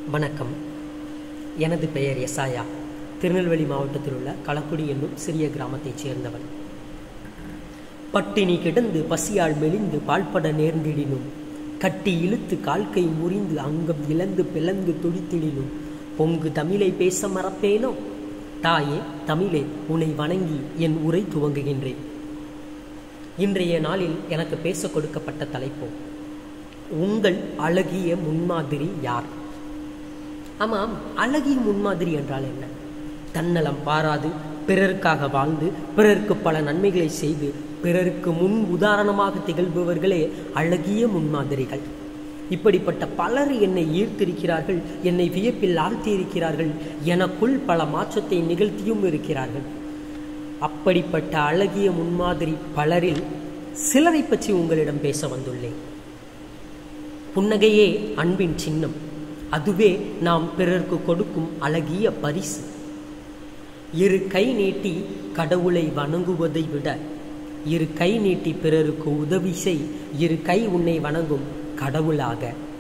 வணக்கம் எனது பெயர் எசாயா திருநெல்வேலி மாவட்டத்தில் உள்ள களக்குடி என்னும் சிறிய கிராமத்தைச் சேர்ந்தவன் பட்டினி கிடந்து பசியால் மெலிந்து பால்பட நேர்ந்திடினும் கட்டி இழுத்து கால்கை முறிந்து அங்கம் இழந்து பிளந்து துடித்திடினும் பொங்கு தமிழை பேச மறப்பேனோ தாயே தமிழே உன்னை வணங்கி என் உரை துவங்குகின்றேன் இன்றைய நாளில் எனக்கு பேச கொடுக்கப்பட்ட தலைப்பு உங்கள் அழகிய முன்மாதிரி யார் ஆமாம் அழகிய முன்மாதிரி என்றால் என்ன தன்னலம் பாராது பிறருக்காக வாழ்ந்து பிறருக்கு பல நன்மைகளை செய்து பிறருக்கு முன் உதாரணமாக திகழ்பவர்களே அழகிய முன்மாதிரிகள் இப்படிப்பட்ட பலர் என்னை ஈர்த்திருக்கிறார்கள் என்னை வியப்பில் ஆழ்த்தியிருக்கிறார்கள் எனக்குள் பல மாற்றத்தை நிகழ்த்தியும் இருக்கிறார்கள் அப்படிப்பட்ட அழகிய முன்மாதிரி பலரில் சிலரை பற்றி உங்களிடம் பேச வந்துள்ளேன் புன்னகையே அன்பின் சின்னம் அதுவே நாம் பிறருக்கு கொடுக்கும் அழகிய பரிசு இரு கை நீட்டி கடவுளை வணங்குவதை விட இரு கை நீட்டி பிறருக்கு உதவி செய் இரு கை உன்னை வணங்கும் கடவுளாக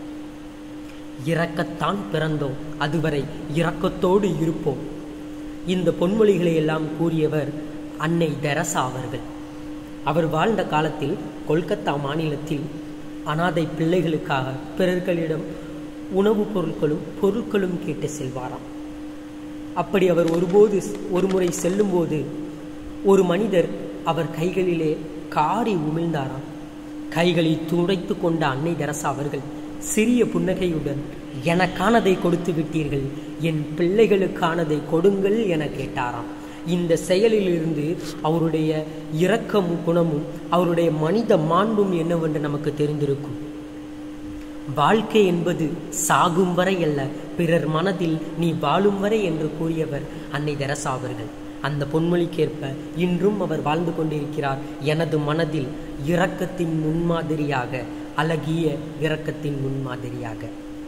இரக்கத்தான் பிறந்தோம் அதுவரை இரக்கத்தோடு இருப்போம் இந்த பொன்மொழிகளை எல்லாம் கூறியவர் அன்னை தெரசா அவர்கள் அவர் வாழ்ந்த காலத்தில் கொல்கத்தா மாநிலத்தில் அனாதை பிள்ளைகளுக்காக பிறர்களிடம் உணவுப் பொருட்களும் பொருட்களும் கேட்டு செல்வாராம் அப்படி அவர் ஒருபோது ஒரு முறை செல்லும்போது ஒரு மனிதர் அவர் கைகளிலே காரி உமிழ்ந்தாராம் கைகளை துடைத்து கொண்ட அன்னை தெரசா அவர்கள் சிறிய புன்னகையுடன் எனக்கானதை கொடுத்து விட்டீர்கள் என் பிள்ளைகளுக்கானதை கொடுங்கள் என கேட்டாராம் இந்த செயலிலிருந்து அவருடைய இரக்கமும் குணமும் அவருடைய மனித மாண்பும் என்னவென்று நமக்கு தெரிந்திருக்கும் வாழ்க்கை என்பது சாகும் வரை அல்ல பிறர் மனதில் நீ வாழும் வரை என்று கூறியவர் அன்னை தெரசா அவர்கள் அந்த பொன்மொழிக்கேற்ப இன்றும் அவர் வாழ்ந்து கொண்டிருக்கிறார் எனது மனதில் இரக்கத்தின் முன்மாதிரியாக அழகிய இரக்கத்தின் முன்மாதிரியாக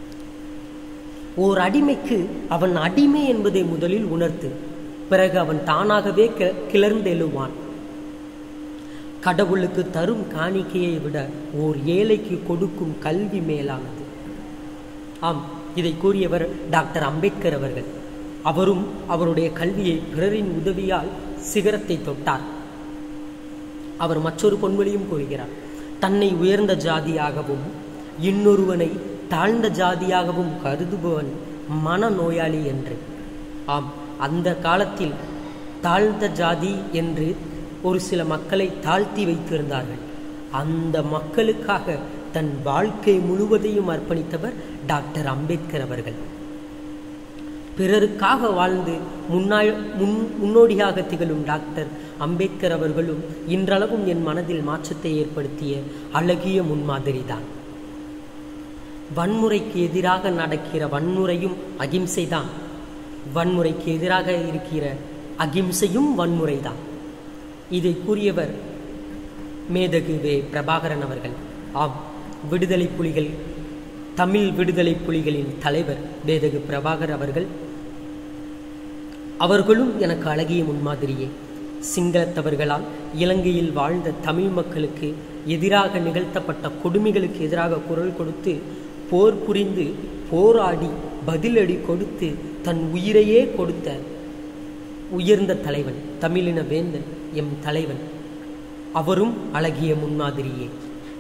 ஓர் அடிமைக்கு அவன் அடிமை என்பதை முதலில் உணர்த்து பிறகு அவன் தானாகவே கிளர்ந்தெழுவான் கடவுளுக்கு தரும் காணிக்கையை விட ஓர் ஏழைக்கு கொடுக்கும் கல்வி மேலானது ஆம் இதை கூறியவர் டாக்டர் அம்பேத்கர் அவர்கள் அவரும் அவருடைய கல்வியை பிறரின் உதவியால் சிகரத்தை தொட்டார் அவர் மற்றொரு பொன்மொழியும் கூறுகிறார் தன்னை உயர்ந்த ஜாதியாகவும் இன்னொருவனை தாழ்ந்த ஜாதியாகவும் கருதுபவன் மனநோயாளி என்று ஆம் அந்த காலத்தில் தாழ்ந்த ஜாதி என்று ஒரு சில மக்களை தாழ்த்தி வைத்திருந்தார்கள் அந்த மக்களுக்காக தன் வாழ்க்கை முழுவதையும் அர்ப்பணித்தவர் டாக்டர் அம்பேத்கர் அவர்கள் பிறருக்காக வாழ்ந்து முன்னாள் முன் முன்னோடியாக திகழும் டாக்டர் அம்பேத்கர் அவர்களும் இன்றளவும் என் மனதில் மாற்றத்தை ஏற்படுத்திய அழகிய முன்மாதிரி தான் வன்முறைக்கு எதிராக நடக்கிற வன்முறையும் அகிம்சைதான் வன்முறைக்கு எதிராக இருக்கிற அகிம்சையும் வன்முறைதான் இதை கூறியவர் மேதகு வே பிரபாகரன் அவர்கள் ஆம் விடுதலை புலிகள் தமிழ் விடுதலை புலிகளின் தலைவர் மேதகு பிரபாகர் அவர்கள் அவர்களும் எனக்கு அழகிய முன்மாதிரியே சிங்களத்தவர்களால் இலங்கையில் வாழ்ந்த தமிழ் மக்களுக்கு எதிராக நிகழ்த்தப்பட்ட கொடுமைகளுக்கு எதிராக குரல் கொடுத்து போர் புரிந்து போராடி பதிலடி கொடுத்து தன் உயிரையே கொடுத்த உயர்ந்த தலைவன் தமிழின வேந்தன் எம் தலைவன் அவரும் அழகிய முன்மாதிரியே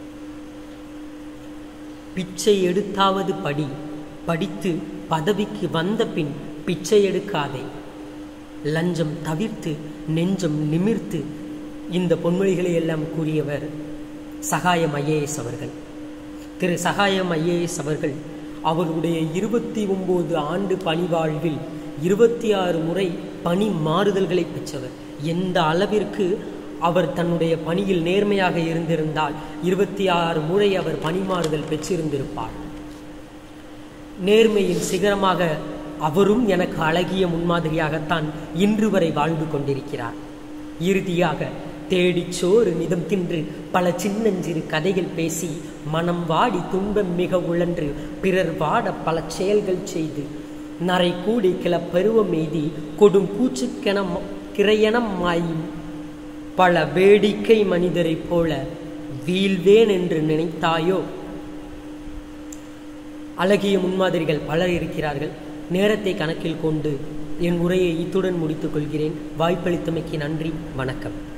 பிச்சை எடுத்தாவது படி படித்து பதவிக்கு வந்த பின் பிச்சை எடுக்காதே லஞ்சம் தவிர்த்து நெஞ்சம் நிமிர்த்து இந்த பொன்மொழிகளை எல்லாம் கூறியவர் சகாயம் ஐஏஎஸ் அவர்கள் திரு சகாயம் ஐஏஎஸ் அவர்கள் அவருடைய இருபத்தி ஒன்பது ஆண்டு பணிவாழ்வில் இருபத்தி ஆறு முறை பணி மாறுதல்களை பெற்றவர் எந்த அளவிற்கு அவர் தன்னுடைய பணியில் நேர்மையாக இருந்திருந்தால் இருபத்தி ஆறு முறை அவர் பணிமாறுதல் பெற்றிருந்திருப்பார் நேர்மையின் சிகரமாக அவரும் எனக்கு அழகிய முன்மாதிரியாகத்தான் இன்று வரை வாழ்ந்து கொண்டிருக்கிறார் இறுதியாக தேடிச் சோறு மிதம் தின்று பல சின்னஞ்சிறு கதைகள் பேசி மனம் வாடி துன்பம் மிக உழன்று பிறர் வாட பல செயல்கள் செய்து நரை கூடி கிள பருவம் எய்தி கொடும் கூச்சுக்கென கிரையனம் மாயும் பல வேடிக்கை மனிதரைப் போல வீழ்வேன் என்று நினைத்தாயோ அழகிய முன்மாதிரிகள் பலர் இருக்கிறார்கள் நேரத்தை கணக்கில் கொண்டு என் உரையை இத்துடன் முடித்துக் கொள்கிறேன் வாய்ப்பளித்தமைக்கு நன்றி வணக்கம்